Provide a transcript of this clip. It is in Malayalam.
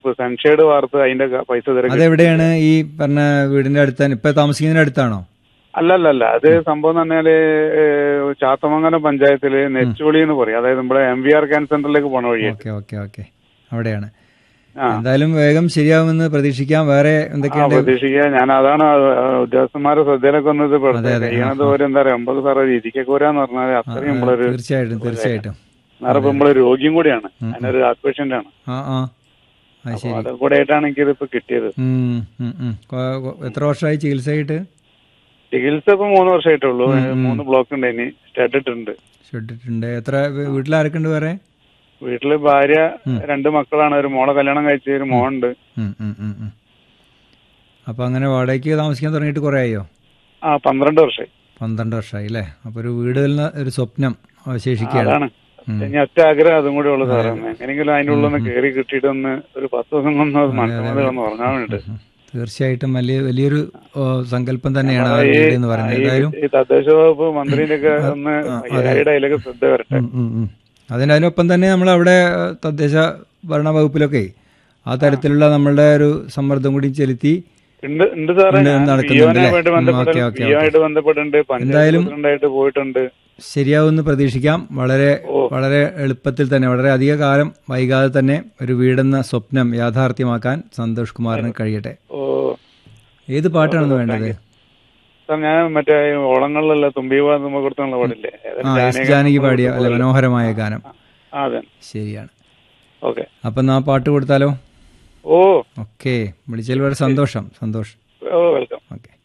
സൺഷെയ്ഡ് വാർത്ത് അതിന്റെ ക- പൈസ തിരക്കി അതെവിടെയാണ് ഈ പറഞ്ഞ വീടിന്റെ അടുത്താണ് ഇപ്പൊ താമസിക്കുന്നതിന്റെ അടുത്താണോ അല്ല അല്ല അല്ല അത് സംഭവം എന്ന് പറഞ്ഞാല് ഏഹ്, ചാത്തമംഗലം പഞ്ചായത്തില് നെച്ചുളി എന്ന് പറയും അതായത് നമ്മുടെ എം വി ആർ ക്യാൻസർ സെന്ററിലേക്ക് പോണ വഴിയാണ് ഓക്കെ ഓക്കെ ഓക്കെ അവിടെയാണ് ആ. എന്തായാലും വേഗം ശരിയാവുമെന്ന് പ്രതീക്ഷിക്കാം വേറെ ആ എന്തൊക്കെയുണ്ട് പ്രതീക്ഷിക്കുക ഞാൻ അതാണ് ആ, ഉദ്യോഗസ്ഥന്മാരുടെ ശ്രദ്ധയിലൊക്കെ ഒന്ന് ഇത് പെടുത്തുന്നത്. അതെ, അതെ. കഴിയണത് ഒരു എന്താ പറയാ ഒമ്പത് സാറേ രീതിക്കൊക്കെ വരാന്ന് പറഞ്ഞാൽ അത്രയും നമ്മളൊരു തീർച്ചയായിട്ടും തീർച്ചയായിട്ടും നേരെ ഇപ്പൊ നമ്മളൊരു രോഗിയും കൂടിയാണ് അതിനൊരു ഹാർട്ട് പേഷ്യന്റ് ആണ് ആ ആ അത് ശരി അതും കൂടെ ആയിട്ടാണ് എനിക്ക് ഇപ്പൊ കിട്ടിയത് ഉം, ഉം, ഉം. കൊ- കൊ- എത്ര വർഷമായി ചികിത്സയായിട്ട് ചികിത്സ ഇപ്പൊ മൂന്ന് വർഷമായിട്ടുള്ളൂ മൂന്ന് ബ്ലോക്ക് ഉണ്ട് ഇനി സ്റ്റഡ് ഇട്ടിട്ടുണ്ട് ഷെഡിട്ടുണ്ട് എത്ര വീ- വീട്ടിലാരൊക്കെ ഉണ്ട് വേറെ വീട്ടില് ഭാര്യ രണ്ട് മക്കളാണ് ഒരു മോളെ കല്യാണം കഴിച്ച ഒരു മോനുണ്ട് ഉം, ഉം, ഉം, ഉം. അപ്പൊ അങ്ങനെ വാടകയ്ക്ക് താമസിക്കാൻ തുടങ്ങിയിട്ട് കുറേ ആയോ ആ പന്ത്രണ്ട് വർഷമായി പന്ത്രണ്ട് വർഷമായി അല്ലേ അപ്പൊ ഒരു വീട് എന്ന ഒരു സ്വപ്നം അവശേഷിക്കുകയാണ് അതാണ് ഇനി ഒറ്റ ആഗ്രഹം അതും കൂടെ ഉള്ളു സാറേ എങ്ങനെയെങ്കിലും അതിന്റെ ഉള്ളിൽ ഒന്ന് കയറി കിട്ടിയിട്ടൊന്ന് ഒരു പത്ത് ദിവസം ഒന്ന് മനസ്സിൽ ഒന്ന് ഉറങ്ങാൻ വേണ്ടിട്ട് ഉം. തീർച്ചയായിട്ടും വലിയ വലിയൊരു ഓ, സങ്കല്പം തന്നെയാണ് ആ വീട് എന്ന് പറയുന്നത് എന്തായാലും ഈ തദ്ദേശ വകുപ്പ് മന്ത്രിന്റെ ഒക്കെ ഒന്ന് അയ്യായിരം അതിലൊക്കെ ശ്രദ്ധ വരട്ടെ ഉം, ഉം, ഉം. അതിന് അതിനൊപ്പം തന്നെ നമ്മൾ അവിടെ ഏഹ്, തദ്ദേശ ഭരണ വകുപ്പിലൊക്കെ ആ തരത്തിലുള്ള നമ്മളുടെ ഒരു സമ്മർദ്ദം കൂടി ചെലുത്തി ഉണ്ട് ഉണ്ട് സാറേ ഉണ്ട്, ഞാൻ നടക്കുന്നുണ്ട് വിയോനായിട്ട് അല്ലേ? ഉം, ബന്ധപ്പെട്ട് ഓക്കേ, ഓക്കേ, വിയോനായിട്ട് ബന്ധപ്പെട്ടിട്ടുണ്ട് പഞ്ചായത്ത് പ്രസിഡന്റായിട്ട് പോയിട്ടുണ്ട് ശരിയാവുമെന്ന് പ്രതീക്ഷിക്കാം വളരെ വളരെ എളുപ്പത്തിൽ തന്നെ വളരെ അധിക കാലം വൈകാതെ തന്നെ ഒരു വീടെന്ന സ്വപ്നം യാഥാർത്ഥ്യമാക്കാൻ സന്തോഷ് കുമാറിന് കഴിയട്ടെ ഓ ഏത് പാട്ടാണെന്ന് വേണ്ടത് സാർ ഞാൻ മറ്റേ ഈ ഓളങ്ങളിലുള്ള തുമ്പീവ തുമ്പ കൊടുത്തുള്ള പാടില്ലേ ആ എസ് ജാനകി പാടിയ അല്ലെ മനോഹരമായ ഗാനം ആ, അതെ ശരിയാണ് ഓക്കെ അപ്പം ആ പാട്ട് കൊടുത്താലോ ഓ ഓക്കെ വിളിച്ചതിൽ വളരെ സന്തോഷം സന്തോഷം ഓ വെൽക്കം ഓക്കെ